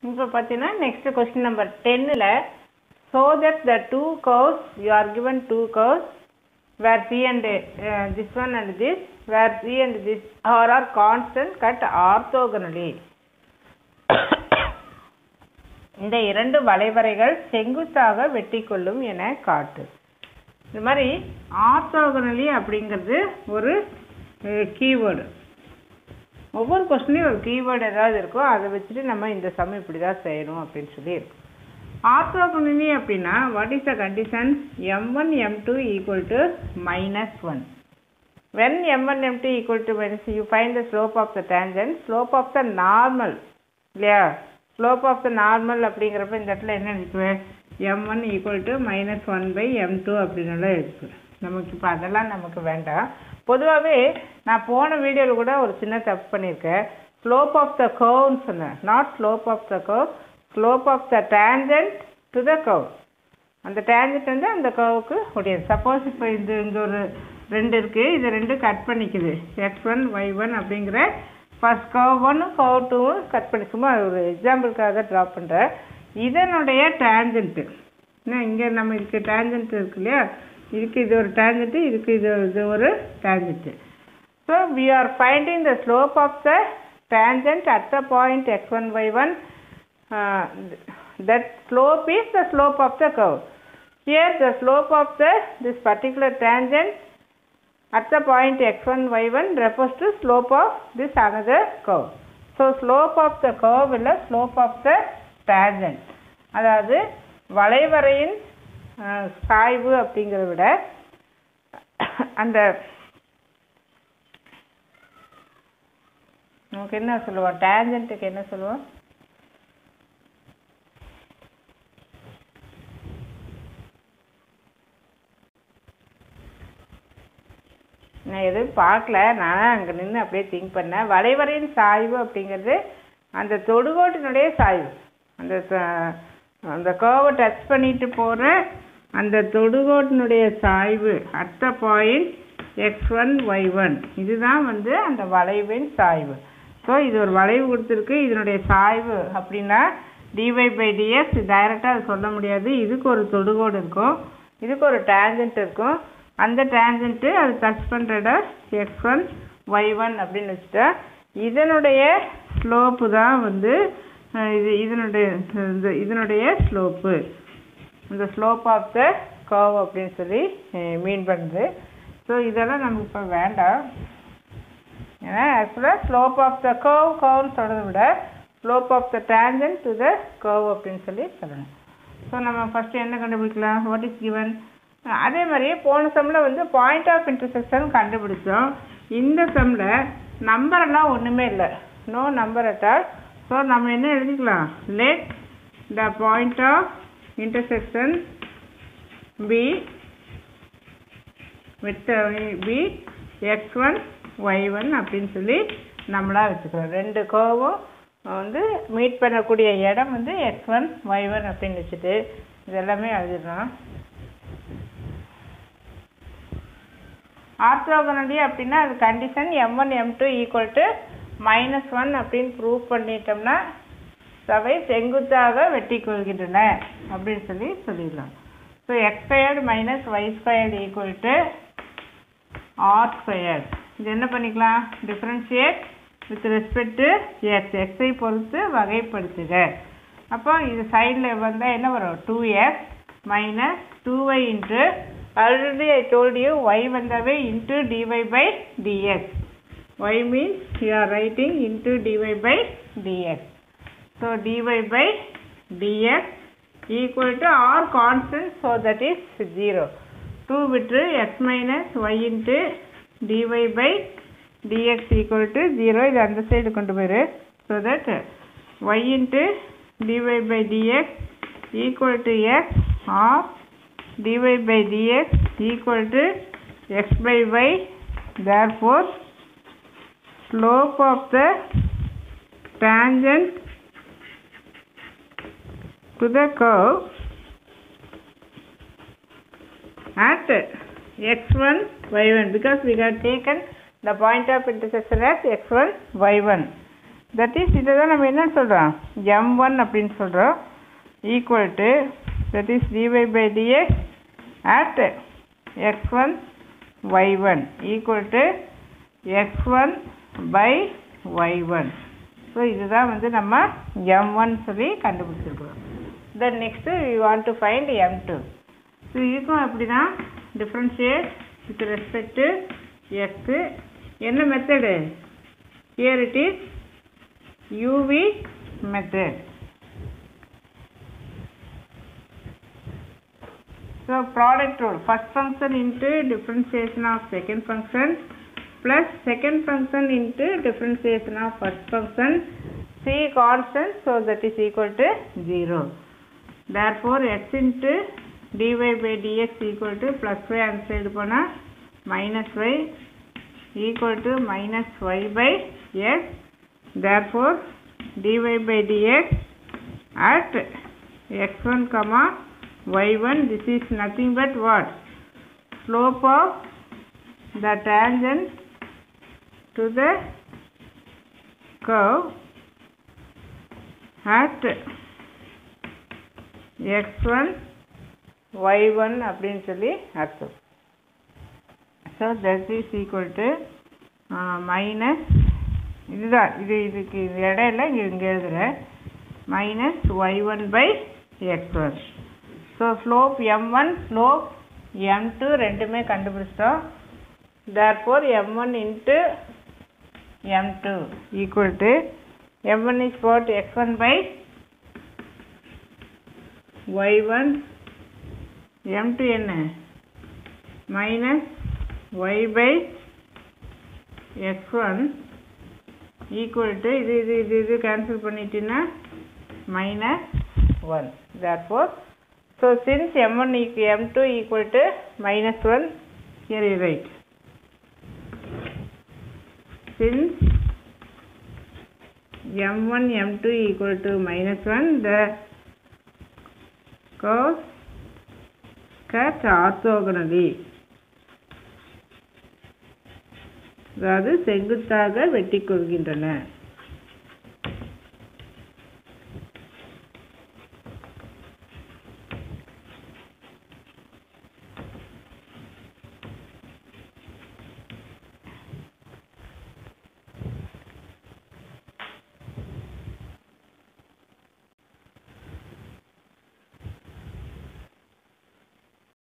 இப்போ பார்த்தீங்கன்னா next question number டென்னில் so that the two curves you are given two curves where C and this one and this where C and this are are constant cut orthogonally இந்த இரண்டு வளைவரைகள் செங்குத்தாக வெட்டி கொள்ளும் என காட்டு இந்த மாதிரி ஆர்த்தோகனலி அப்படிங்கிறது ஒரு கீவேர்டு ஒவ்வொரு கொஸ்டின்லையும் ஒரு கீவேர்டு ஏதாவது இருக்கும் அதை வச்சுட்டு நம்ம இந்த சம் இப்படி தான் செய்யணும் அப்படின்னு சொல்லி இருக்கும் ஆர்த்தோகனலி அப்படின்னா what is the condition M one M two equal to minus one when M one M two equal to minus you find the slope of the tangent slope of the normal இல்லையா slope of the normal அப்படிங்கிறப்ப இந்த இடத்துல என்ன எழுதிக்குவேன் M one equal to minus one by M two அப்படின்னு எழுதிக்குவேன் நமக்கு இப்போ அதெல்லாம் நமக்கு வேண்டாம் பொதுவாகவே நான் போன வீடியோவில் கூட ஒரு சின்ன தப்பு பண்ணியிருக்கேன் ஸ்லோப் ஆஃப் த கர்வ்னு சொன்னேன் not slope of the curve slope of the tangent to the curve அந்த டேஞ்சன்ட் வந்து அந்த கர்வுக்கு முடியாது சப்போஸ் இப்போ இது இங்கே ஒரு ரெண்டு இருக்குது இது ரெண்டு கட் பண்ணிக்குது எக்ஸ் ஒன் ஒய் ஒன் அப்படிங்கிற ஃபர்ஸ்ட் கர்வ் ஒன்னும் கர்வ் டூவும் கட் பண்ணி சும்மா ஒரு எக்ஸாம்பிளுக்காக ட்ரா பண்ணுறேன் இதனுடைய டேஞ்சன்ட்டு என்ன இங்கே நம்ம இதுக்கு டேஞ்சன்ட் இருக்கு இல்லையா இதுக்கு இது ஒரு டேஞ்சன்ட்டு இதுக்கு இது இது ஒரு tangent so we are finding the slope of the tangent at the point x1 y1 uh, that slope is the slope of the curve here the slope of the this particular tangent at the point x1 y1 refers to slope of this another curve so slope of the curve இல்லை slope of the tangent அதாவது வளைவரையின் சாய்வு அப்படிங்கிறத விட அந்த நமக்கு என்ன சொல்லுவோம் டேஞ்சன்ட்டுக்கு என்ன சொல்லுவோம் நான் எதுவும் பார்க்கல நான் அங்கே நின்று அப்படியே திங்க் பண்ணேன் வளைவரையின் சாய்வு அப்படிங்கிறது அந்த தொடுகோட்டினுடைய சாய்வு அந்த அந்த கர்வை டச் பண்ணிட்டு போகிற அந்த தொடுகோட்டினுடைய சாய்வு at point X one Y one இதுதான் வந்து அந்த வளைவின் சாய்வு ஸோ இது ஒரு வளைவு கொடுத்துருக்கு இதனுடைய சாய்வு அப்படின்னா டிவை பை டிஎக்ஸ் டைரெக்டாக அது சொல்ல முடியாது இதுக்கு ஒரு தொடுகோடு இருக்கும் இதுக்கு ஒரு டேஞ்சன்ட் இருக்கும் அந்த டேஞ்சன்ட்டு அது டச் பண்ணுற எக்ஸ் ஒன் ஒய் ஒன் அப்படின்னு வச்சுட்டா இதனுடைய ஸ்லோப்பு தான் வந்து இது இதனுடைய இந்த இதனுடைய ஸ்லோப்பு இந்த ஸ்லோப் ஆஃப் த கர்வ் அப்படின்னு சொல்லி மீன் பண்ணுது ஸோ இதெல்லாம் நமக்கு இப்போ வேண்டாம் ஏன்னா ஆக்சுவலாக ஸ்லோப் ஆஃப் த கர்வ் கர்வ்னு சொல்கிறத விட slope of the tangent to the curve அப்படின்னு சொல்லி சொல்லணும் ஸோ நம்ம ஃபஸ்ட்டு என்ன கண்டுபிடிக்கலாம் வாட் இஸ் கிவன் அதே மாதிரியே போன சம்மில் வந்து பாயிண்ட் ஆஃப் இன்டர்செக்ஷன் கண்டுபிடிச்சோம் இந்த சம்மில் நம்பரெல்லாம் ஒன்றுமே இல்லை no number at all so நம்ம என்ன எழுதிக்கலாம் let the point of intersection P with P X one Y one அப்படின்னு சொல்லி நம்மளாக வச்சுக்கிறோம் ரெண்டு கோவும் வந்து மீட் பண்ணக்கூடிய இடம் வந்து எக்ஸ் ஒன் ஒய் ஒன் அப்படின்னு வச்சுட்டு இது எல்லாமே எழுதிடலாம் ஆர்த்தோகனலி அப்படின்னா அது condition M one M two equal to minus one அப்படின்னு ப்ரூவ் பண்ணிட்டோம்னா அவை செங்குத்தாக வெட்டி கொள்கின்றன அப்படின்னு சொல்லி சொல்லிடலாம் so X squared minus Y squared equal to R squared இது என்ன பண்ணிக்கலாம் differentiate with respect to X எக்ஸை பொறுத்து வகைப்படுத்துக அப்போ இது சைடில் வந்தால் என்ன வரும் two X minus two Y into already I told you Y வந்தாவே into dy by dx Y means you R writing into dy by dx so dy by dx equal to R constant so that is zero two விட்டு X minus Y into dy by dx equal to zero இது அந்த side கொண்டு போயிரு so that Y into dy by dx equal to X R dy by dx equal to x by y therefore slope of the tangent to the curve at x1 y1 because we have taken the point of intersection as x1 y1 that is இதை தான் நம்ம என்ன சொல்கிறோம் M one அப்படின்னு சொல்கிறோம் equal to that is dy by dx at x1 y1 equal to x1 by y1 so இதுதான் வந்து நம்ம m1 சொல்லி கண்டுபிடிச்சிருக்கிறோம் then next we want to find m2 so இதுக்கும் அப்படின்னா differentiate with respect to X என்ன method here it is UV method So product rule, first function into differentiation of second function plus second function into differentiation of first function c constant so that is equal to 0. Therefore x into dy by dx equal to plus y and side போனா minus y equal to minus y by x. Therefore dy by dx at x1 comma y1 this is nothing but what slope of the tangent to the curve at x1 y1 அப்படின்னு சொல்லி அர்த்தம் so that is equal to minus இதுதான் இது இதுக்கு இது இடையில இங்கே இங்கே எழுதுகிறேன் minus y one by x one so slope m one slope m two ரெண்டுமே கண்டுபிடிச்சிட்டோம் therefore m one into m two equal to m one is what x one by y one M two என்ன minus y by x one equal to இது இது இது இது cancel பண்ணிட்டீங்கன்னா minus one therefore So since m1 equal m2 equal to minus 1, here you write. Since m1 m2 equal to minus 1, the curves cut orthogonally. அதாவது செங்குத்தாக வெட்டி கொள்கின்றன